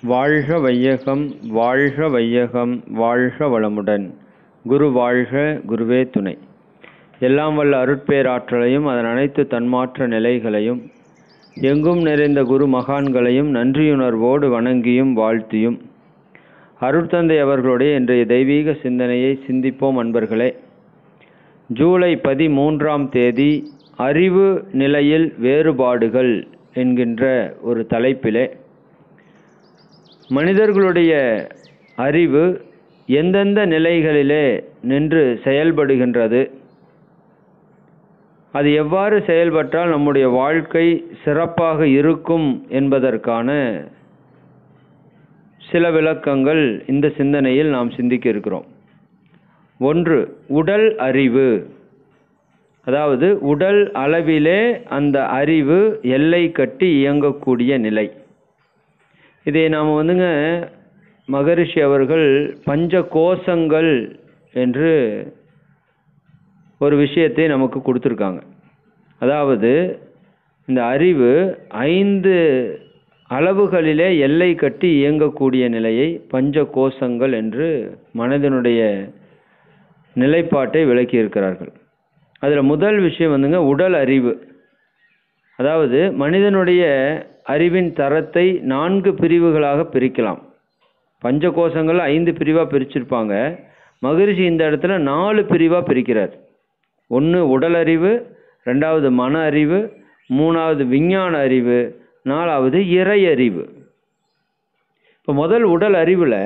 வாழ்க வையகம் வாழ்க வையகம் வாழ்க வளமுடன் குரு வாழ்க குருவே துணை எல்லாம் வல்ல அருட்பேராற்றலையும் அதன் அனைத்து தன்மாற்ற நிலைகளையும் எங்கும் நிறைந்த குரு மகான்களையும் நன்றியுணர்வோடு வணங்கியும் வாழ்த்தியும் அருட்தந்தை அவர்களுடைய இன்றைய தெய்வீக சிந்தனையை சிந்திப்போம் அன்பர்களே ஜூலை பதிமூன்றாம் தேதி அறிவு நிலையில் வேறுபாடுகள் என்கின்ற ஒரு தலைப்பிலே மனிதர்களுடைய அறிவு எந்தெந்த நிலைகளிலே நின்று செயல்படுகின்றது அது எவ்வாறு செயல்பட்டால் நம்முடைய வாழ்க்கை சிறப்பாக இருக்கும் என்பதற்கான சில விளக்கங்கள் இந்த சிந்தனையில் நாம் சிந்திக்க இருக்கிறோம் ஒன்று உடல் அறிவு அதாவது உடல் அளவிலே அந்த அறிவு எல்லை கட்டி இயங்கக்கூடிய நிலை இதை நாம் வந்துங்க மகரிஷி அவர்கள் பஞ்ச கோஷங்கள் என்று ஒரு விஷயத்தை நமக்கு கொடுத்துருக்காங்க அதாவது இந்த அறிவு ஐந்து அளவுகளிலே எல்லை கட்டி இயங்கக்கூடிய நிலையை பஞ்ச கோஷங்கள் என்று மனதினுடைய நிலைப்பாட்டை விளக்கியிருக்கிறார்கள் அதில் முதல் விஷயம் வந்துங்க உடல் அறிவு அதாவது மனிதனுடைய அறிவின் தரத்தை நான்கு பிரிவுகளாக பிரிக்கலாம் பஞ்ச கோஷங்கள் ஐந்து பிரிவாக பிரிச்சிருப்பாங்க மகிழ்ச்சி இந்த இடத்துல நாலு பிரிவாக பிரிக்கிறார் ஒன்று உடல் அறிவு ரெண்டாவது மன அறிவு மூணாவது விஞ்ஞான அறிவு நாலாவது இறை அறிவு இப்போ முதல் உடல் அறிவில்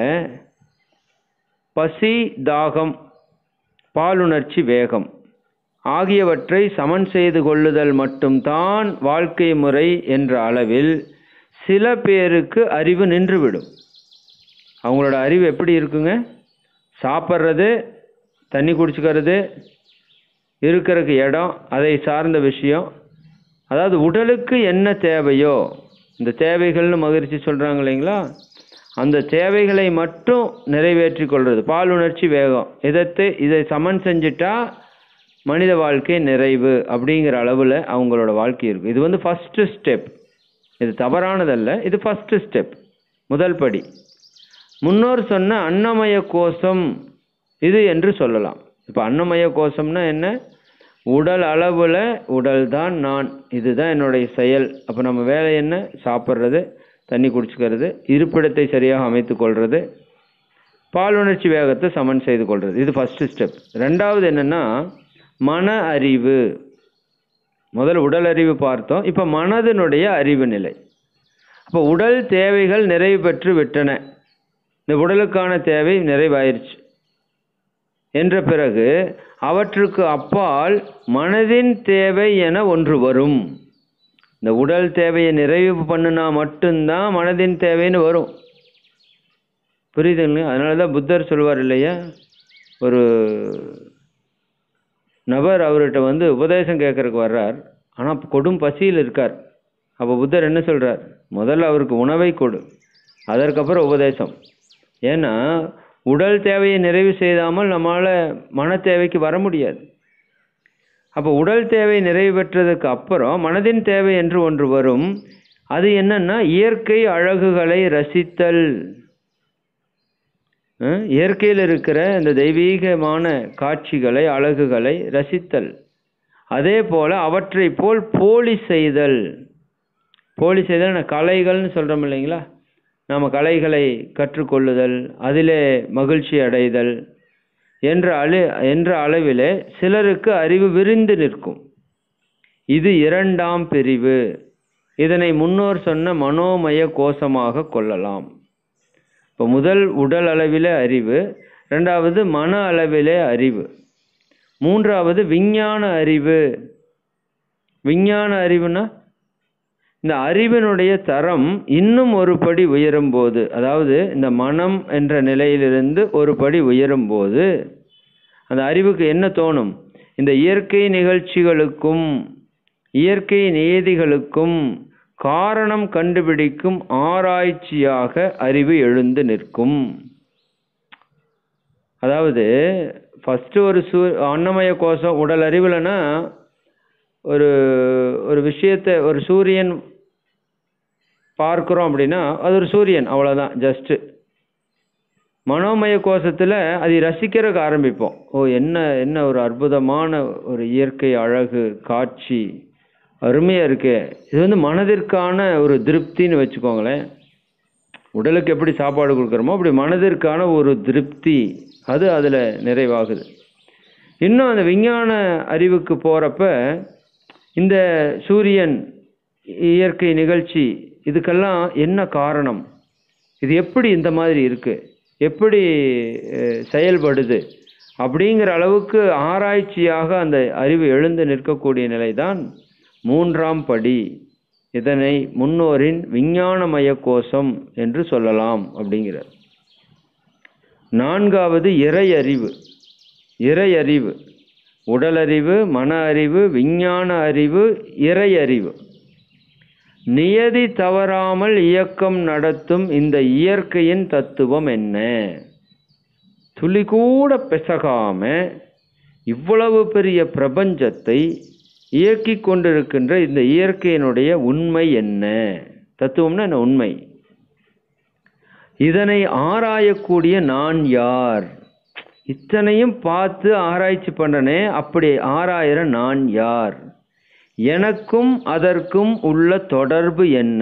பசி தாகம் பாலுணர்ச்சி வேகம் ஆகியவற்றை சமன் செய்து கொள்ளுதல் மட்டும்தான் வாழ்க்கை முறை என்ற அளவில் சில பேருக்கு அறிவு நின்றுவிடும் அவங்களோட அறிவு எப்படி இருக்குங்க சாப்பிட்றது தண்ணி குடிச்சுக்கிறது இருக்கிறதுக்கு இடம் அதை சார்ந்த விஷயம் அதாவது உடலுக்கு என்ன தேவையோ இந்த தேவைகள்னு மகிழ்ச்சி சொல்கிறாங்க இல்லைங்களா அந்த தேவைகளை மட்டும் நிறைவேற்றி கொள்வது பாலுணர்ச்சி வேகம் இதத்தை இதை சமன் செஞ்சுட்டா மனித வாழ்க்கை நிறைவு அப்படிங்கிற அளவில் அவங்களோட வாழ்க்கை இருக்குது இது வந்து ஃபஸ்ட்டு ஸ்டெப் இது தவறானதல்ல இது ஃபஸ்ட்டு ஸ்டெப் முதல் படி முன்னோர் சொன்ன அன்னமய கோஷம் இது என்று சொல்லலாம் இப்போ அன்னமய கோஷம்னா என்ன உடல் அளவில் உடல் தான் நான் இதுதான் என்னுடைய செயல் அப்போ நம்ம வேலை என்ன சாப்பிட்றது தண்ணி குடிச்சுக்கிறது இருப்பிடத்தை சரியாக அமைத்து கொள்வது பாலுணர்ச்சி வேகத்தை சமன் செய்து கொள்வது இது ஃபஸ்ட்டு ஸ்டெப் ரெண்டாவது என்னென்னா மன அறிவு முதல் உடல் அறிவு பார்த்தோம் இப்போ மனதினுடைய அறிவு நிலை அப்போ உடல் தேவைகள் நிறைவு பெற்று விட்டன இந்த உடலுக்கான தேவை நிறைவாயிருச்சு என்ற பிறகு அவற்றுக்கு அப்பால் மனதின் தேவை என ஒன்று வரும் இந்த உடல் தேவையை நிறைவு பண்ணுனா மட்டும்தான் மனதின் தேவைன்னு வரும் புரியுதுங்களா அதனால தான் புத்தர் சொல்வார் இல்லையா ஒரு நபர் அவர்கிட்ட வந்து உபதேசம் கேட்கறதுக்கு வர்றார் ஆனால் கொடும் பசியில் இருக்கார் அப்போ புத்தர் என்ன சொல்கிறார் முதல்ல அவருக்கு உணவை கொடு அதற்கப்புறம் உபதேசம் ஏன்னா உடல் தேவையை நிறைவு செய்தாமல் நம்மளால் மன தேவைக்கு வர முடியாது அப்போ உடல் தேவை நிறைவு பெற்றதுக்கு அப்புறம் மனதின் தேவை என்று ஒன்று வரும் அது என்னன்னா இயற்கை அழகுகளை ரசித்தல் இயற்கையில் இருக்கிற இந்த தெய்வீகமான காட்சிகளை அழகுகளை ரசித்தல் அதே போல் அவற்றை போல் போலி செய்தல் போலி செய்தல் கலைகள்னு சொல்கிறோம் இல்லைங்களா நாம் கலைகளை கற்றுக்கொள்ளுதல் அதிலே மகிழ்ச்சி அடைதல் என்ற அளு என்ற அளவிலே சிலருக்கு அறிவு விரிந்து நிற்கும் இது இரண்டாம் பிரிவு இதனை முன்னோர் சொன்ன மனோமய கோஷமாக கொள்ளலாம் இப்போ முதல் உடல் அளவிலே அறிவு ரெண்டாவது மன அளவிலே அறிவு மூன்றாவது விஞ்ஞான அறிவு விஞ்ஞான அறிவுனா இந்த அறிவினுடைய தரம் இன்னும் ஒரு படி உயரும் போது அதாவது இந்த மனம் என்ற நிலையிலிருந்து ஒரு படி உயரும் போது அந்த அறிவுக்கு என்ன தோணும் இந்த இயற்கை நிகழ்ச்சிகளுக்கும் இயற்கை நியதிகளுக்கும் காரணம் கண்டுபிடிக்கும் ஆராய்ச்சியாக அறிவு எழுந்து நிற்கும் அதாவது ஃபஸ்ட்டு ஒரு சூ அன்னமய கோஷம் உடல் அறிவுலனா ஒரு ஒரு விஷயத்தை ஒரு சூரியன் பார்க்குறோம் அப்படின்னா அது ஒரு சூரியன் அவ்வளோதான் ஜஸ்ட்டு மனோமய கோஷத்தில் அதை ரசிக்கிறதுக்கு ஆரம்பிப்போம் ஓ என்ன என்ன ஒரு அற்புதமான ஒரு இயற்கை அழகு காட்சி அருமையாக இருக்கு இது வந்து மனதிற்கான ஒரு திருப்தின்னு வச்சுக்கோங்களேன் உடலுக்கு எப்படி சாப்பாடு கொடுக்குறோமோ அப்படி மனதிற்கான ஒரு திருப்தி அது அதில் நிறைவாகுது இன்னும் அந்த விஞ்ஞான அறிவுக்கு போகிறப்ப இந்த சூரியன் இயற்கை நிகழ்ச்சி இதுக்கெல்லாம் என்ன காரணம் இது எப்படி இந்த மாதிரி இருக்கு எப்படி அஹ், செயல்படுது அப்படிங்கிற அளவுக்கு ஆராய்ச்சியாக அந்த அறிவு எழுந்து நிற்கக்கூடிய நிலைதான் மூன்றாம் படி இதனை முன்னோரின் விஞ்ஞானமய கோஷம் என்று சொல்லலாம் அப்படிங்கிறார் நான்காவது இறை அறிவு இறை அறிவு உடலறிவு மன அறிவு விஞ்ஞான அறிவு இறை அறிவு நியதி தவறாமல் இயக்கம் நடத்தும் இந்த இயற்கையின் தத்துவம் என்ன துளி கூட பிசகாம இவ்வளவு பெரிய பிரபஞ்சத்தை இயக்கிக் கொண்டிருக்கின்ற இந்த இயற்கையினுடைய உண்மை என்ன தத்துவம்னா என்ன உண்மை இதனை ஆராயக்கூடிய நான் யார் இத்தனையும் பார்த்து ஆராய்ச்சி பண்ணனே அப்படி ஆராயிற நான் யார் எனக்கும் அதற்கும் உள்ள தொடர்பு என்ன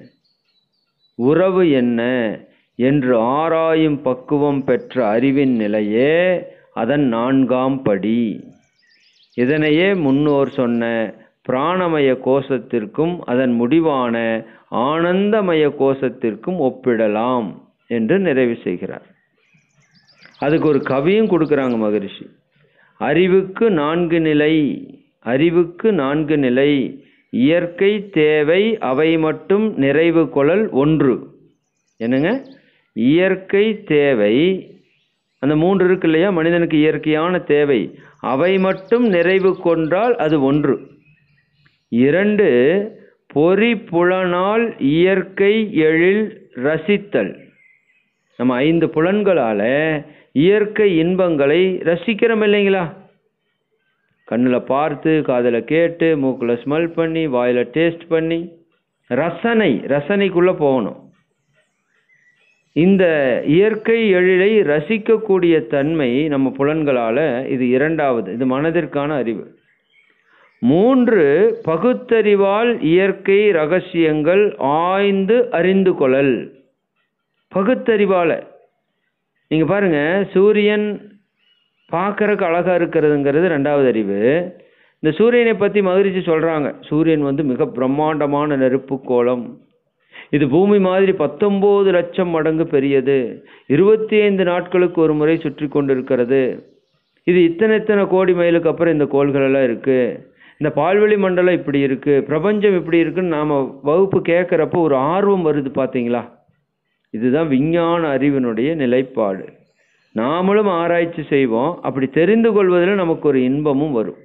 உறவு என்ன என்று ஆராயும் பக்குவம் பெற்ற அறிவின் நிலையே அதன் நான்காம் படி இதனையே முன்னோர் சொன்ன பிராணமய கோஷத்திற்கும் அதன் முடிவான ஆனந்தமய கோஷத்திற்கும் ஒப்பிடலாம் என்று நிறைவு செய்கிறார் அதுக்கு ஒரு கவியும் கொடுக்குறாங்க மகரிஷி அறிவுக்கு நான்கு நிலை அறிவுக்கு நான்கு நிலை இயற்கை தேவை அவை மட்டும் நிறைவு கொள்ளல் ஒன்று என்னங்க இயற்கை தேவை அந்த மூன்று இருக்கு இல்லையா மனிதனுக்கு இயற்கையான தேவை அவை மட்டும் நிறைவு கொண்டால் அது ஒன்று இரண்டு பொறி புலனால் இயற்கை எழில் ரசித்தல் நம்ம ஐந்து புலன்களால இயற்கை இன்பங்களை ரசிக்கிறோம் இல்லைங்களா கண்ணில் பார்த்து காதில் கேட்டு மூக்கில் ஸ்மெல் பண்ணி வாயில் டேஸ்ட் பண்ணி ரசனை ரசனைக்குள்ளே போகணும் இந்த இயற்கை எழிலை ரசிக்கக்கூடிய தன்மை நம்ம புலன்களால் இது இரண்டாவது இது மனதிற்கான அறிவு மூன்று பகுத்தறிவால் இயற்கை ரகசியங்கள் ஆய்ந்து அறிந்து கொள்ளல் பகுத்தறிவால நீங்க பாருங்க சூரியன் பார்க்கறக்கு அழகா இருக்கிறதுங்கிறது ரெண்டாவது அறிவு இந்த சூரியனை பத்தி மகிழ்ச்சி சொல்றாங்க சூரியன் வந்து மிக பிரம்மாண்டமான நெருப்பு கோலம் இது பூமி மாதிரி பத்தொன்பது லட்சம் மடங்கு பெரியது இருபத்தி ஐந்து நாட்களுக்கு ஒரு முறை சுற்றி கொண்டிருக்கிறது இது இத்தனை இத்தனை கோடி மைலுக்கு அப்புறம் இந்த கோள்கள் எல்லாம் இருக்கு இந்த பால்வெளி மண்டலம் இப்படி இருக்கு பிரபஞ்சம் இப்படி இருக்குன்னு நாம வகுப்பு கேட்குறப்போ ஒரு ஆர்வம் வருது பாத்தீங்களா இதுதான் விஞ்ஞான அறிவினுடைய நிலைப்பாடு நாமளும் ஆராய்ச்சி செய்வோம் அப்படி தெரிந்து கொள்வதில் நமக்கு ஒரு இன்பமும் வரும்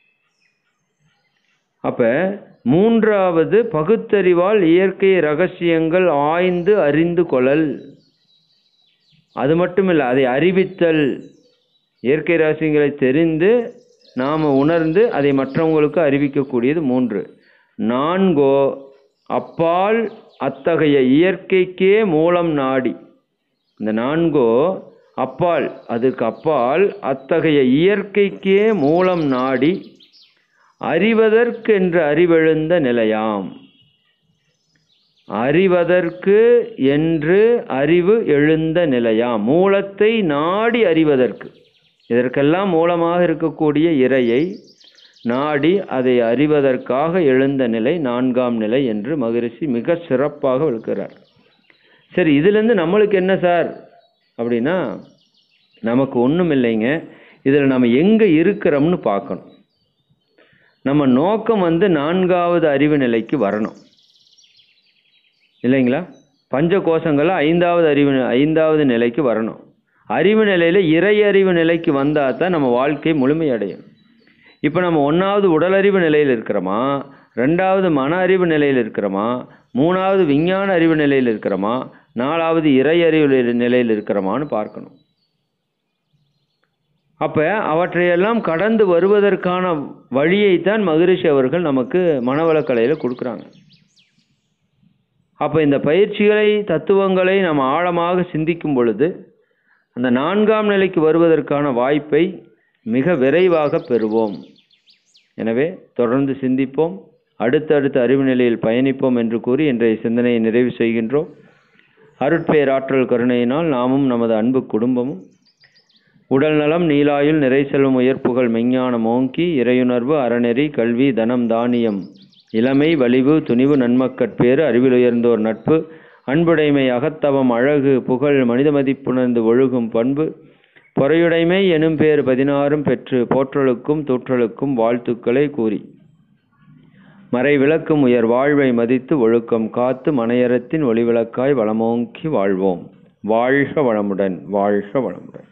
அப்ப மூன்றாவது பகுத்தறிவால் இயற்கை ரகசியங்கள் ஆய்ந்து அறிந்து கொள்ளல் அது மட்டுமில்லை அதை அறிவித்தல் இயற்கை ரகசியங்களை தெரிந்து நாம் உணர்ந்து அதை மற்றவங்களுக்கு அறிவிக்கக்கூடியது மூன்று நான்கோ அப்பால் அத்தகைய இயற்கைக்கே மூலம் நாடி இந்த நான்கோ அப்பால் அதுக்கு அப்பால் அத்தகைய இயற்கைக்கே மூலம் நாடி அறிவதற்கென்று அறிவெழுந்த நிலையாம் அறிவதற்கு என்று அறிவு எழுந்த நிலையாம் மூலத்தை நாடி அறிவதற்கு இதற்கெல்லாம் மூலமாக இருக்கக்கூடிய இறையை நாடி அதை அறிவதற்காக எழுந்த நிலை நான்காம் நிலை என்று மகரிஷி மிக சிறப்பாக விளக்குறார் சரி இதுலேருந்து நம்மளுக்கு என்ன சார் அப்படின்னா நமக்கு ஒன்றும் இல்லைங்க இதில் நம்ம எங்கே இருக்கிறோம்னு பார்க்கணும் நம்ம நோக்கம் வந்து நான்காவது அறிவு நிலைக்கு வரணும் இல்லைங்களா பஞ்ச கோஷங்கள் ஐந்தாவது அறிவு ஐந்தாவது நிலைக்கு வரணும் அறிவு நிலையில் இறை அறிவு நிலைக்கு வந்தால் தான் நம்ம வாழ்க்கை முழுமையடையும் இப்போ நம்ம ஒன்றாவது உடலறிவு நிலையில் இருக்கிறோமா ரெண்டாவது மன அறிவு நிலையில் இருக்கிறோமா மூணாவது விஞ்ஞான அறிவு நிலையில் இருக்கிறோமா நாலாவது இறை அறிவு நிலையில் இருக்கிறோமான்னு பார்க்கணும் அப்போ அவற்றையெல்லாம் கடந்து வருவதற்கான வழியைத்தான் மகரிஷி அவர்கள் நமக்கு மனவளக்கலையில் கொடுக்குறாங்க அப்போ இந்த பயிற்சிகளை தத்துவங்களை நாம் ஆழமாக சிந்திக்கும் பொழுது அந்த நான்காம் நிலைக்கு வருவதற்கான வாய்ப்பை மிக விரைவாக பெறுவோம் எனவே தொடர்ந்து சிந்திப்போம் அடுத்தடுத்த அறிவு நிலையில் பயணிப்போம் என்று கூறி இன்றைய சிந்தனையை நிறைவு செய்கின்றோம் அருட்பேராற்றல் கருணையினால் நாமும் நமது அன்பு குடும்பமும் உடல் நலம் நீலாயுள் நிறை செல்வம் உயர்ப்புகள் மெஞ்ஞானம் ஓங்கி இறையுணர்வு அறநெறி கல்வி தனம் தானியம் இளமை வலிவு துணிவு நன்மக்கட்பேறு அறிவில் உயர்ந்தோர் நட்பு அன்புடைமை அகத்தவம் அழகு புகழ் மனித மதிப்புணர்ந்து ஒழுகும் பண்பு பொறையுடைமை எனும் பேறு பதினாறும் பெற்று போற்றலுக்கும் தூற்றலுக்கும் வாழ்த்துக்களை கூறி மறை விளக்கும் உயர் வாழ்வை மதித்து ஒழுக்கம் காத்து மனையறத்தின் ஒளிவிளக்காய் வளமோங்கி வாழ்வோம் வாழ்க வளமுடன் வாழ்க வளமுடன்